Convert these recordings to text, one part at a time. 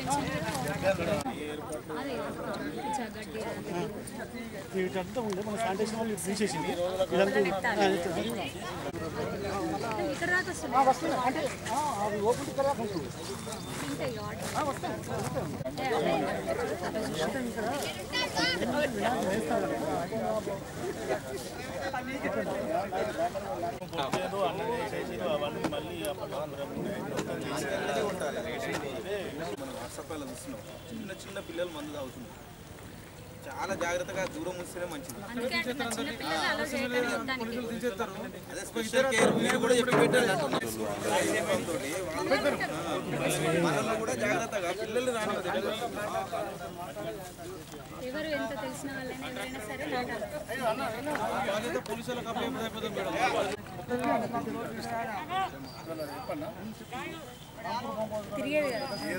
అదే గడ్డి వీటంతా ఉండే మన శానిటేషన్ వాళ్ళు తీసేసింది ఇదంతా ఇక్కడ దాకా వస్తుంది వస్తుంది అంటే ఆ, అవి ఓపెన్ ఇక్కడ దాకా ఉంటుంది ఉంటాయి ఆర్డర్ ఆ, వస్తాయి ఏదో అన్నం చేసేసి అవన్నీ మళ్ళీ అప్పట్లో అందరం మనం వాట్సాప్లో చూస్తున్నాం చిన్న చిన్న పిల్లలు మందు తాగుతున్నారు చాలా జాగ్రత్తగా దూరం ఉంచితేనే మంచిది అందుకే అంటున్నా చిన్న పిల్లలు అలా చేయకండి మొత్తానికి అదే స్పెషల్ కేర్ మీరు కూడా చెప్పి పెట్టండి అంటున్నారు. తోటి వాళ్ళు మనల్ని కూడా జాగ్రత్తగా పిల్లలు రానివ్వదు ఎవరు ఎంత తెలిసిన వాళ్ళైనా ఎవరైనా సరే నాటాలి బాధ్యత పోలీసులకు అప్లై అయిపోతుంది మేడం తిరిగేది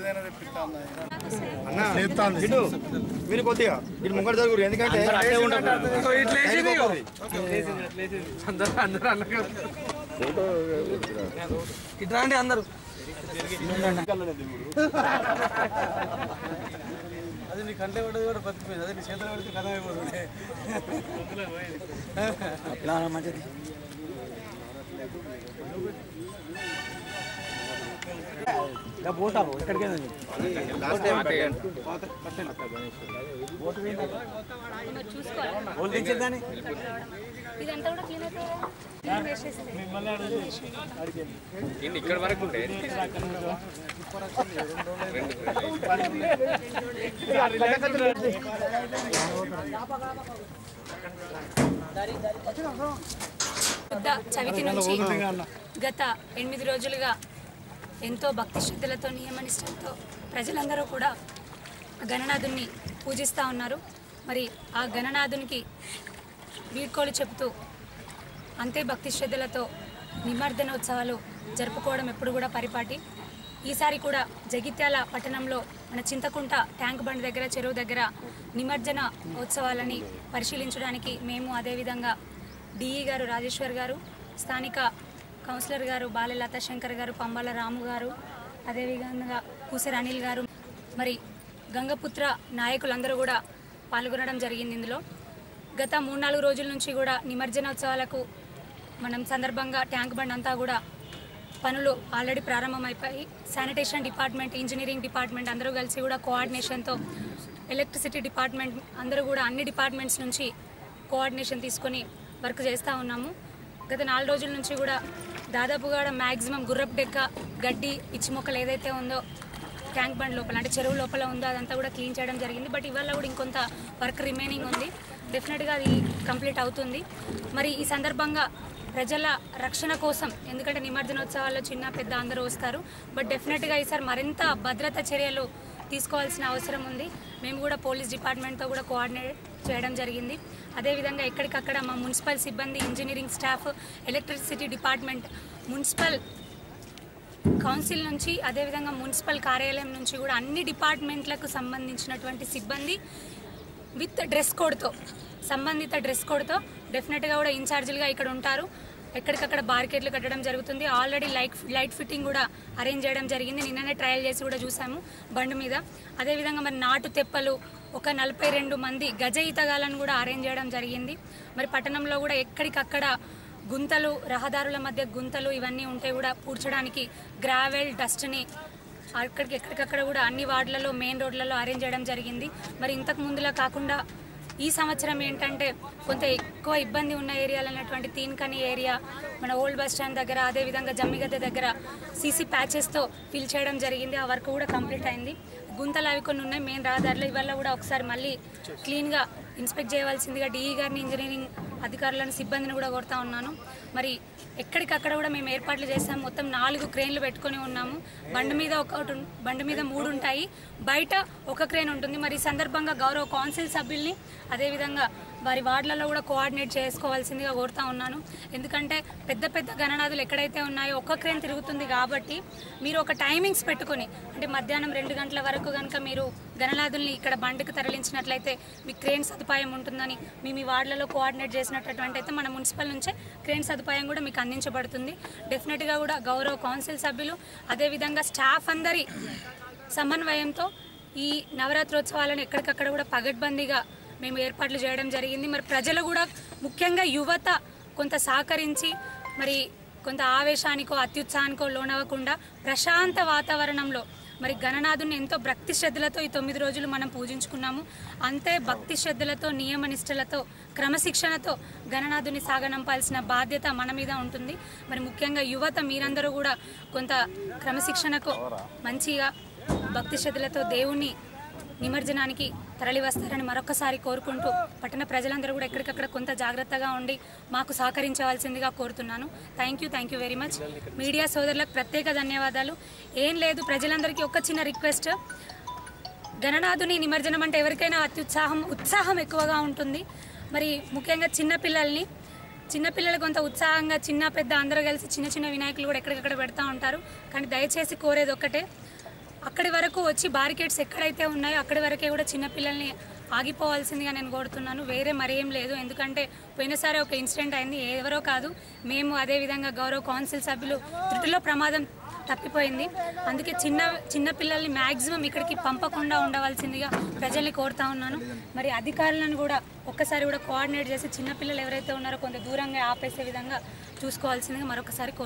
కదా ఇటు మీరు కొద్దిగా ఇటు ముంగడు జరుగురు ఎందుకంటే ఇట్లా అండి అందరు అది నీ కంటే పడేది కూడా బతికిపోయింది అదే నీ చేతిలో పడితే కథ అయిపోతుంది ఇలా మంచిది పోతావు ఎక్కడికైనా మరి చూసుకోవాలి వాళ్ళు తెచ్చేద్దాని ఇదంతా కూడా క్లీన్ అయితే క్లీన్ చేసేస్తే ఇక్కడ వరకు ఉండే బుద్ధ చవితి నుంచి గత ఎనిమిది రోజులుగా ఎంతో భక్తి శ్రద్ధలతో నియమనిష్టలతో ప్రజలందరూ కూడా గణనాథుని పూజిస్తూ ఉన్నారు మరి ఆ గణనాథునికి వీడ్కోలు చెబుతూ అంతే భక్తి శ్రద్ధలతో నిమజ్జనోత్సవాలు జరుపుకోవడం ఎప్పుడు కూడా పరిపాటి ఈసారి కూడా జగిత్యాల పట్టణంలో మన చింతకుంట ట్యాంక్ బండ్ దగ్గర చెరువు దగ్గర నిమజ్జన ఉత్సవాలని పరిశీలించడానికి మేము అదేవిధంగా డిఈ గారు రాజేశ్వర్ గారు స్థానిక కౌన్సిలర్ గారు బాలె లతా శంకర్ గారు పంబాల రాము గారు అదేవిధంగా కూసర్ అనిల్ గారు మరి గంగపుత్ర నాయకులందరూ కూడా పాల్గొనడం జరిగింది ఇందులో గత మూడు నాలుగు రోజుల నుంచి కూడా నిమజ్జనోత్సవాలకు మనం సందర్భంగా ట్యాంక్ బండ్ అంతా కూడా పనులు ఆల్రెడీ ప్రారంభమైపోయి శానిటేషన్ డిపార్ట్మెంట్ ఇంజనీరింగ్ డిపార్ట్మెంట్ అందరూ కలిసి కూడా కోఆర్డినేషన్తో ఎలక్ట్రిసిటీ డిపార్ట్మెంట్ అందరూ కూడా అన్ని డిపార్ట్మెంట్స్ నుంచి కోఆర్డినేషన్ తీసుకొని వర్క్ చేస్తూ ఉన్నాము గత నాలుగు రోజుల నుంచి కూడా దాదాపుగా మ్యాక్సిమం గుర్రపు డెక్క గడ్డి పిచ్చి మొక్కలు ఏదైతే ఉందో ట్యాంక్ బండ్ లోపల అంటే చెరువు లోపల ఉందో అదంతా కూడా క్లీన్ చేయడం జరిగింది బట్ ఇవాళ కూడా ఇంకొంత వర్క్ రిమైనింగ్ ఉంది డెఫినెట్గా అది కంప్లీట్ అవుతుంది మరి ఈ సందర్భంగా ప్రజల రక్షణ కోసం ఎందుకంటే నిమజ్జనోత్సవాల్లో చిన్న పెద్ద అందరూ వస్తారు బట్ డెఫినెట్గా ఈసారి మరింత భద్రతా చర్యలు తీసుకోవాల్సిన అవసరం ఉంది మేము కూడా పోలీస్ డిపార్ట్మెంట్తో కూడా కోఆర్డినేట్ చేయడం జరిగింది అదేవిధంగా ఎక్కడికక్కడ మా మున్సిపల్ సిబ్బంది engineering staff electricity department municipal council నుంచి అదేవిధంగా మున్సిపల్ కార్యాలయం నుంచి కూడా అన్ని డిపార్ట్మెంట్లకు సంబంధించినటువంటి సిబ్బంది విత్ డ్రెస్ కోడ్తో సంబంధిత డ్రెస్ కోడ్తో డెఫినెట్గా కూడా ఇన్ఛార్జీలుగా ఇక్కడ ఉంటారు ఎక్కడికక్కడ బార్కెట్లు కట్టడం జరుగుతుంది ఆల్రెడీ లైట్ లైట్ ఫిట్టింగ్ కూడా అరేంజ్ చేయడం జరిగింది నిన్ననే ట్రయల్ చేసి కూడా చూసాము బండి మీద అదేవిధంగా మరి నాటు తెప్పలు ఒక నలభై రెండు మంది గజ ఈతగాలను కూడా అరేంజ్ చేయడం జరిగింది మరి పట్టణంలో కూడా ఎక్కడికక్కడ గుంతలు రహదారుల మధ్య గుంతలు ఇవన్నీ ఉంటే కూడా పూడ్చడానికి గ్రావెల్ డస్ట్ని అక్కడికి ఎక్కడికక్కడ కూడా అన్ని వార్డులలో మెయిన్ రోడ్లలో అరేంజ్ చేయడం జరిగింది మరి ఇంతకు ముందులా కాకుండా ఈ సంవత్సరం ఏంటంటే కొంత ఎక్కువ ఇబ్బంది ఉన్న ఏరియాలు అన్నటువంటి తీన్కని ఏరియా మన ఓల్డ్ బస్ స్టాండ్ దగ్గర అదేవిధంగా జమ్మిగద్ద దగ్గర సీసీ ప్యాచెస్తో ఫిల్ చేయడం జరిగింది ఆ వర్క్ కూడా కంప్లీట్ అయింది గుంతలు అవి కొన్ని ఉన్నాయి మెయిన్ రహదారులు ఇవల్ల కూడా ఒకసారి మళ్ళీ క్లీన్గా ఇన్స్పెక్ట్ చేయవలసిందిగా డిఈ గారిని ఇంజనీరింగ్ అధికారులను సిబ్బందిని కూడా కోరుతా ఉన్నాను మరి ఎక్కడికక్కడ కూడా మేము ఏర్పాట్లు చేస్తాం మొత్తం నాలుగు క్రేన్లు పెట్టుకొని ఉన్నాము బండి మీద ఒకటి ఉం- బండి మీద మూడు ఉంటాయి బయట ఒక క్రేన్ ఉంటుంది మరి ఈ సందర్భంగా గౌరవ కౌన్సిల్ సభ్యుల్ని అదేవిధంగా వారి వార్డులలో కూడా కోఆర్డినేట్ చేసుకోవాల్సిందిగా కోరుతా ఉన్నాను ఎందుకంటే పెద్ద పెద్ద గణనాదులు ఎక్కడైతే ఉన్నాయో ఒక్క క్రేన్ తిరుగుతుంది కాబట్టి మీరు ఒక టైమింగ్స్ పెట్టుకొని అంటే మధ్యాహ్నం రెండు గంటల వరకు కనుక మీరు గణనాదుల్ని ఇక్కడ బండికి తరలించినట్లయితే మీకు క్రేన్ సదుపాయం ఉంటుందని మీ మీ వార్డులలో కోఆర్డినేట్ చేసినటువంటి అయితే మన మున్సిపల్ నుంచే క్రేన్ సదుపాయం కూడా మీకు అందించబడుతుంది డెఫినెట్గా కూడా గౌరవ కౌన్సిల్ సభ్యులు అదేవిధంగా స్టాఫ్ అందరి సమన్వయంతో ఈ నవరాత్రోత్సవాలను ఎక్కడికక్కడ కూడా పగడ్బందీగా మేము ఏర్పాట్లు చేయడం జరిగింది మరి ప్రజలు కూడా ముఖ్యంగా యువత కొంత సహకరించి మరి కొంత ఆవేశానికో అత్యుత్సాహానికో లోనవ్వకుండా ప్రశాంత వాతావరణంలో మరి గణనాథుని ఎంతో భక్తి శ్రద్ధలతో ఈ తొమ్మిది రోజులు మనం పూజించుకున్నాము అంతే భక్తి శ్రద్ధలతో నియమ నిష్టలతో క్రమశిక్షణతో గణనాథుని సాగనంపాల్సిన బాధ్యత మన మీద ఉంటుంది మరి ముఖ్యంగా యువత మీరందరూ కూడా కొంత క్రమశిక్షణకు మంచిగా భక్తి శ్రద్ధలతో దేవుణ్ణి నిమజ్జనానికి తరలి వస్తారని మరొకసారి కోరుకుంటూ పట్టణ ప్రజలందరూ కూడా ఎక్కడికక్కడ కొంత జాగ్రత్తగా ఉండి మాకు సహకరించవలసిందిగా కోరుతున్నాను thank you thank you very much media సోదరులకు ప్రత్యేక ధన్యవాదాలు ఏం లేదు ప్రజలందరికీ ఒక చిన్న రిక్వెస్ట్ గణనాథుని నిమజ్జనం అంటే ఎవరికైనా అత్యుత్సాహం ఉత్సాహం ఎక్కువగా ఉంటుంది మరి ముఖ్యంగా చిన్న పిల్లల్ని చిన్నపిల్లలు కొంత ఉత్సాహంగా చిన్న పెద్ద అందరూ కలిసి చిన్న చిన్న వినాయకులు కూడా ఎక్కడికక్కడ పెడతా ఉంటారు కానీ దయచేసి కోరేది ఒక్కటే అక్కడి వరకు వచ్చి బారికేడ్స్ ఎక్కడైతే ఉన్నాయో అక్కడి వరకే కూడా చిన్నపిల్లల్ని ఆగిపోవాల్సిందిగా నేను కోరుతున్నాను వేరే మరేం లేదు ఎందుకంటే పోయినసారి ఒక ఇన్సిడెంట్ అయింది ఎవరో కాదు మేము అదేవిధంగా గౌరవ కౌన్సిల్ సభ్యులు త్రుటిలో ప్రమాదం తప్పిపోయింది అందుకే చిన్న చిన్న పిల్లల్ని మ్యాక్సిమం ఇక్కడికి పంపకుండా ఉండవలసిందిగా ప్రజల్ని కోరుతా ఉన్నాను మరి అధికారులను కూడా ఒక్కసారి కూడా కోఆర్డినేట్ చేసి చిన్నపిల్లలు ఎవరైతే ఉన్నారో కొంత దూరంగా ఆపేసే విధంగా చూసుకోవాల్సిందిగా మరొకసారి కోరు